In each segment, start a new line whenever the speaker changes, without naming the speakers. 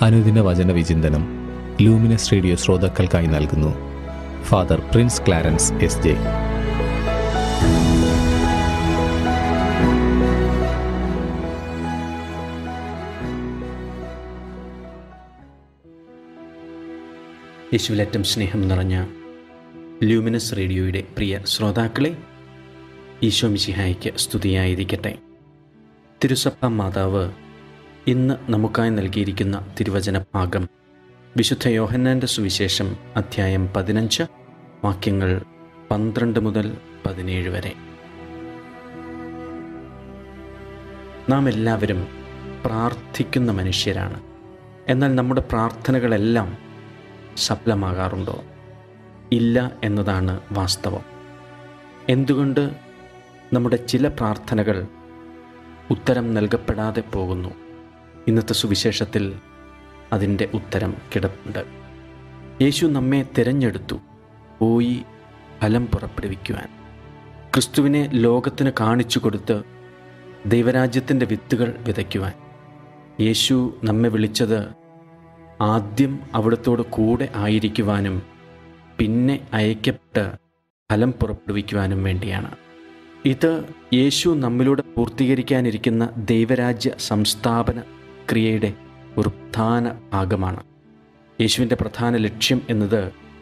അനുദിന വചന വിചിന്തനം ലൂമിനസ് റേഡിയോ ശ്രോതാക്കൾക്കായി നൽകുന്നു father Prince Clarence S J
യേശുവിലേറ്റം സ്നേഹം നിറഞ്ഞ ലൂമിനസ് റേഡിയോയുടെ പ്രിയ ശ്രോതാക്കളെ ഈശോ മിശിഹായ്ക്ക് സ്തുതിയായിരിക്കട്ടെ തിരുസഭ മാതാവ് ഇന്ന് നമുക്കായി നൽകിയിരിക്കുന്ന തിരുവചന ഭാഗം വിശുദ്ധ യോഹന്നാൻ്റെ സുവിശേഷം അധ്യായം പതിനഞ്ച് വാക്യങ്ങൾ പന്ത്രണ്ട് മുതൽ പതിനേഴ് വരെ നാം എല്ലാവരും പ്രാർത്ഥിക്കുന്ന മനുഷ്യരാണ് എന്നാൽ നമ്മുടെ പ്രാർത്ഥനകളെല്ലാം സഫലമാകാറുണ്ടോ ഇല്ല എന്നതാണ് വാസ്തവം എന്തുകൊണ്ട് നമ്മുടെ ചില പ്രാർത്ഥനകൾ ഉത്തരം നൽകപ്പെടാതെ പോകുന്നു ഇന്നത്തെ സുവിശേഷത്തിൽ അതിൻ്റെ ഉത്തരം കിടപ്പുണ്ട് യേശു നമ്മെ തിരഞ്ഞെടുത്തു പോയി ഫലം പുറപ്പെടുവിക്കുവാൻ ക്രിസ്തുവിനെ ലോകത്തിന് കാണിച്ചു കൊടുത്ത് ദൈവരാജ്യത്തിൻ്റെ വിത്തുകൾ വിതയ്ക്കുവാൻ യേശു നമ്മെ വിളിച്ചത് ആദ്യം അവിടത്തോട് കൂടെ ആയിരിക്കുവാനും പിന്നെ അയക്കപ്പെട്ട് ഫലം പുറപ്പെടുവിക്കുവാനും വേണ്ടിയാണ് ഇത് യേശു നമ്മിലൂടെ പൂർത്തീകരിക്കാനിരിക്കുന്ന ദൈവരാജ്യ സംസ്ഥാപന ക്രിയയുടെ ഒരു പ്രധാന ഭാഗമാണ് യേശുവിൻ്റെ പ്രധാന ലക്ഷ്യം എന്നത്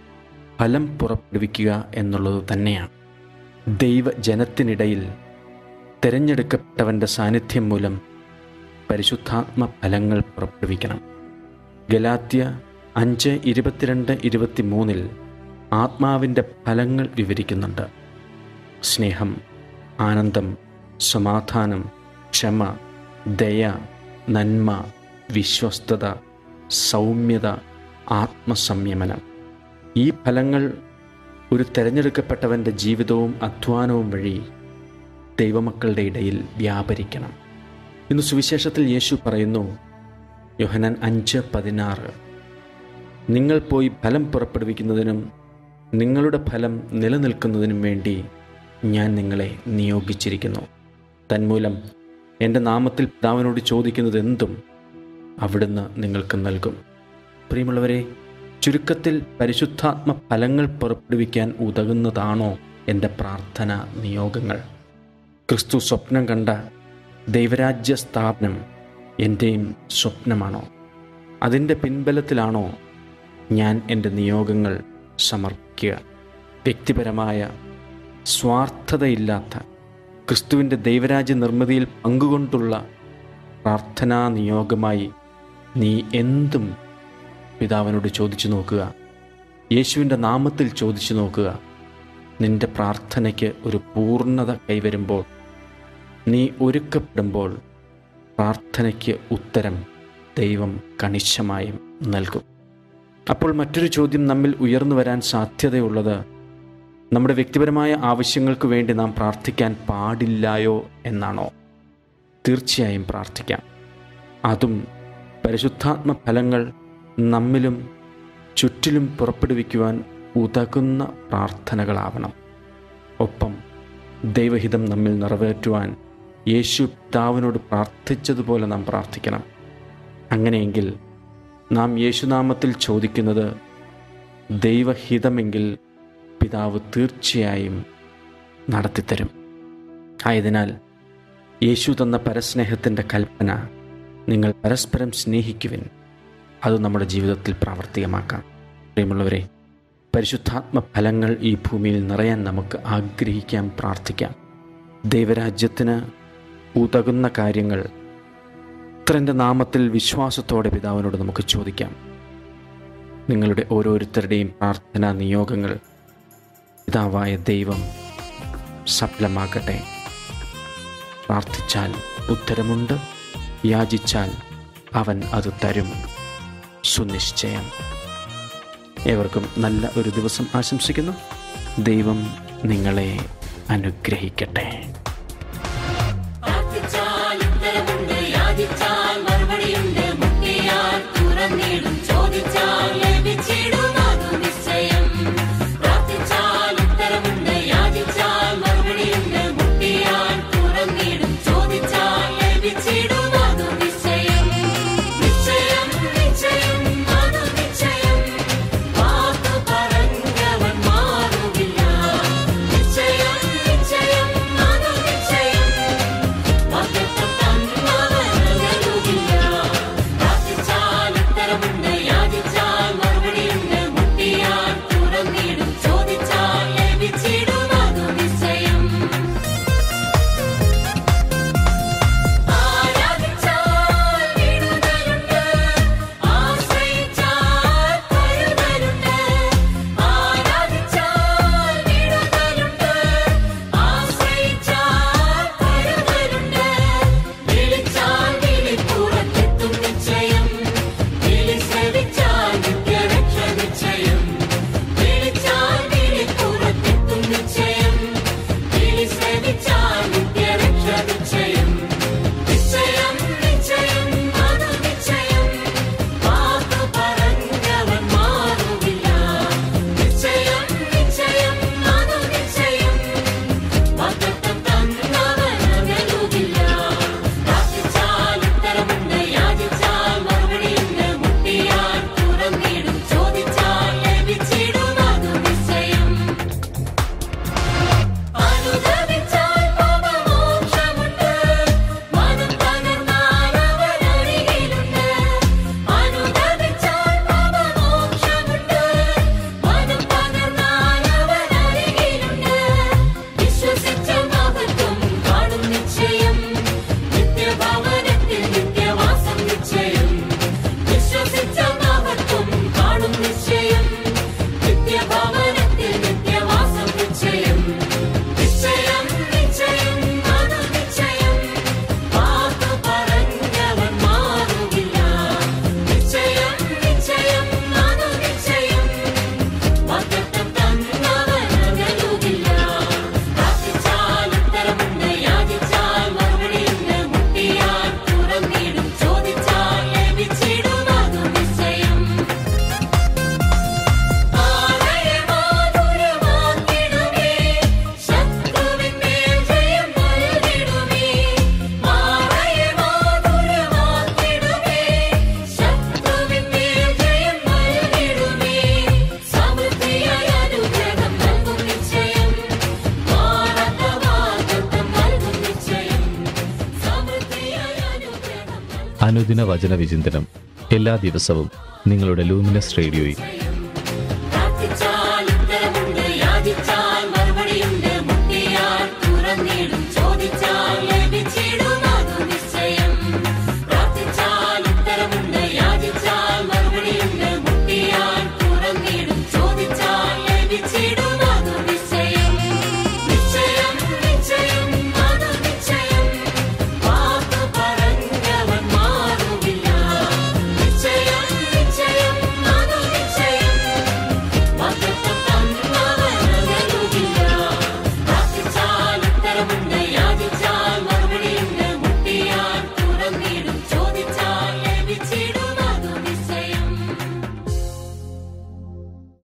ഫലം പുറപ്പെടുവിക്കുക എന്നുള്ളത് തന്നെയാണ് ദൈവജനത്തിനിടയിൽ തിരഞ്ഞെടുക്കപ്പെട്ടവൻ്റെ സാന്നിധ്യം മൂലം പരിശുദ്ധാത്മ ഫലങ്ങൾ പുറപ്പെടുവിക്കണം ഗലാത്യ അഞ്ച് ഇരുപത്തിരണ്ട് ഇരുപത്തി മൂന്നിൽ ആത്മാവിൻ്റെ ഫലങ്ങൾ വിവരിക്കുന്നുണ്ട് സ്നേഹം ആനന്ദം സമാധാനം ക്ഷമ ദയ നന്മ വിശ്വസ്തത സൗമ്യത ആത്മസംയമനം ഈ ഫലങ്ങൾ ഒരു തിരഞ്ഞെടുക്കപ്പെട്ടവൻ്റെ ജീവിതവും അധ്വാനവും വഴി ദൈവമക്കളുടെ ഇടയിൽ വ്യാപരിക്കണം ഇന്ന് സുവിശേഷത്തിൽ യേശു പറയുന്നു യോഹനാൻ അഞ്ച് പതിനാറ് നിങ്ങൾ പോയി ഫലം പുറപ്പെടുവിക്കുന്നതിനും നിങ്ങളുടെ ഫലം നിലനിൽക്കുന്നതിനും വേണ്ടി ഞാൻ നിങ്ങളെ നിയോഗിച്ചിരിക്കുന്നു തന്മൂലം എൻ്റെ നാമത്തിൽ പിതാവിനോട് ചോദിക്കുന്നത് എന്തും അവിടുന്ന് നിങ്ങൾക്ക് നൽകും പ്രിയമുള്ളവരെ ചുരുക്കത്തിൽ പരിശുദ്ധാത്മ ഫലങ്ങൾ പുറപ്പെടുവിക്കാൻ ഉതകുന്നതാണോ എൻ്റെ പ്രാർത്ഥന നിയോഗങ്ങൾ ക്രിസ്തു സ്വപ്നം കണ്ട ദൈവരാജ്യ സ്ഥാപനം എൻ്റെയും സ്വപ്നമാണോ അതിൻ്റെ പിൻബലത്തിലാണോ ഞാൻ എൻ്റെ നിയോഗങ്ങൾ സമർപ്പിക്കുക വ്യക്തിപരമായ സ്വാർത്ഥതയില്ലാത്ത ക്രിസ്തുവിൻ്റെ ദൈവരാജ്യ നിർമ്മിതിയിൽ പങ്കുകൊണ്ടുള്ള പ്രാർത്ഥനാ നിയോഗമായി നീ എന്തും പിതാവിനോട് ചോദിച്ചു നോക്കുക യേശുവിൻ്റെ നാമത്തിൽ ചോദിച്ചു നോക്കുക നിന്റെ പ്രാർത്ഥനയ്ക്ക് ഒരു പൂർണ്ണത കൈവരുമ്പോൾ നീ ഒരുക്കപ്പെടുമ്പോൾ പ്രാർത്ഥനയ്ക്ക് ഉത്തരം ദൈവം കണിശമായും നൽകും അപ്പോൾ മറ്റൊരു ചോദ്യം നമ്മിൽ ഉയർന്നു വരാൻ സാധ്യതയുള്ളത് നമ്മുടെ വ്യക്തിപരമായ ആവശ്യങ്ങൾക്ക് വേണ്ടി നാം പ്രാർത്ഥിക്കാൻ പാടില്ലായോ എന്നാണോ തീർച്ചയായും പ്രാർത്ഥിക്കാം അതും പരിശുദ്ധാത്മ ഫലങ്ങൾ നമ്മിലും ചുറ്റിലും പുറപ്പെടുവിക്കുവാൻ ഉതകുന്ന പ്രാർത്ഥനകളാവണം ഒപ്പം ദൈവഹിതം നമ്മിൽ നിറവേറ്റുവാൻ യേശു പിതാവിനോട് പ്രാർത്ഥിച്ചതുപോലെ നാം പ്രാർത്ഥിക്കണം അങ്ങനെയെങ്കിൽ നാം യേശുനാമത്തിൽ ചോദിക്കുന്നത് ദൈവഹിതമെങ്കിൽ പിതാവ് തീർച്ചയായും നടത്തിത്തരും ആയതിനാൽ യേശു തന്ന പരസ്നേഹത്തിൻ്റെ കൽപ്പന നിങ്ങൾ പരസ്പരം സ്നേഹിക്കുവിൻ അത് നമ്മുടെ ജീവിതത്തിൽ പ്രാവർത്തികമാക്കാം പ്രിയമുള്ളവരെ പരിശുദ്ധാത്മ ഫലങ്ങൾ ഈ ഭൂമിയിൽ നിറയാൻ നമുക്ക് ആഗ്രഹിക്കാം പ്രാർത്ഥിക്കാം ദൈവരാജ്യത്തിന് ഉതകുന്ന കാര്യങ്ങൾ പുത്രൻ്റെ നാമത്തിൽ വിശ്വാസത്തോടെ പിതാവിനോട് നമുക്ക് ചോദിക്കാം നിങ്ങളുടെ ഓരോരുത്തരുടെയും പ്രാർത്ഥനാ നിയോഗങ്ങൾ പിതാവായ ദൈവം സഫലമാകട്ടെ പ്രാർത്ഥിച്ചാൽ ഉത്തരമുണ്ട് യാചിച്ചാൽ അവൻ അത് തരും സുനിശ്ചയം ഏവർക്കും നല്ല ഒരു ദിവസം ആശംസിക്കുന്നു ദൈവം നിങ്ങളെ അനുഗ്രഹിക്കട്ടെ
പ്രാർത്ഥിച്ചാൽ ഉത്തരമുണ്ട് യാചിച്ചാൽ മറുപടിയുണ്ട് മുട്ടിയാൽ തുറന്നിടും ചോദിച്ചാൽ ലഭിച്ചിടും അതു നിശ്ചയം പ്രാർത്ഥിച്ചാൽ ഉത്തരമുണ്ട് യാചിച്ചാൽ മറുപടിയുണ്ട് മുട്ടിയാൽ തുറന്നിടും ചോദിച്ചാൽ ലഭിച്ചിടും അതു നിശ്ചയം നിശ്ചയം നിശ്ചയം
അനുദിന വചന വിചിന്തനം എല്ലാ ദിവസവും നിങ്ങളുടെ ലൂമിനസ് റേഡിയോയിൽ